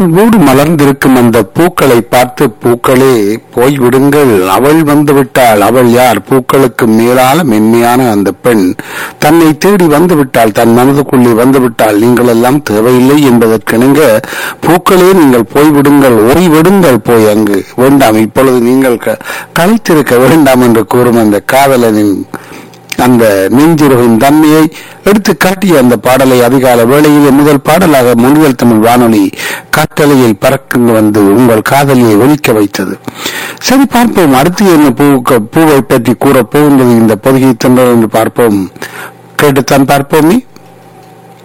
வீடு மலர்ந்திருக்கும் அந்த பூக்களை பார்த்து பூக்களே போய்விடுங்கள் அவள் வந்து விட்டாள் அவள் யார் பூக்களுக்கு மேலான மென்மையான அந்த பெண் தன்னை தேடி வந்து விட்டாள் தன் மனதுக்குள்ளே வந்து விட்டாள் நீங்கள் எல்லாம் தேவையில்லை என்பதற்கிணங்க பூக்களே நீங்கள் போய்விடுங்கள் ஓய்விடுங்கள் போய் அங்கு வேண்டாம் இப்பொழுது நீங்கள் க- களைத்திருக்க வேண்டாம் என்று கூறும் அந்த காதலனின் அந்த நெஞ்சுருகின் தன்மையை எடுத்து காட்டிய அந்த பாடலை அதிகால வேளையிலே முதல் பாடலாக மொழியல் தமிழ் வானொலி காற்றலையில் பறக்க வந்து உங்கள் காதலியை ஒலிக்க வைத்தது சரி பார்ப்போம் அடுத்து என்ன பூக்க பூவை பற்றி கூறப் போகின்றது இந்த பொதுகை தந்தல் என்று பார்ப்போம் கேட்டுத்தான் பார்ப்போமே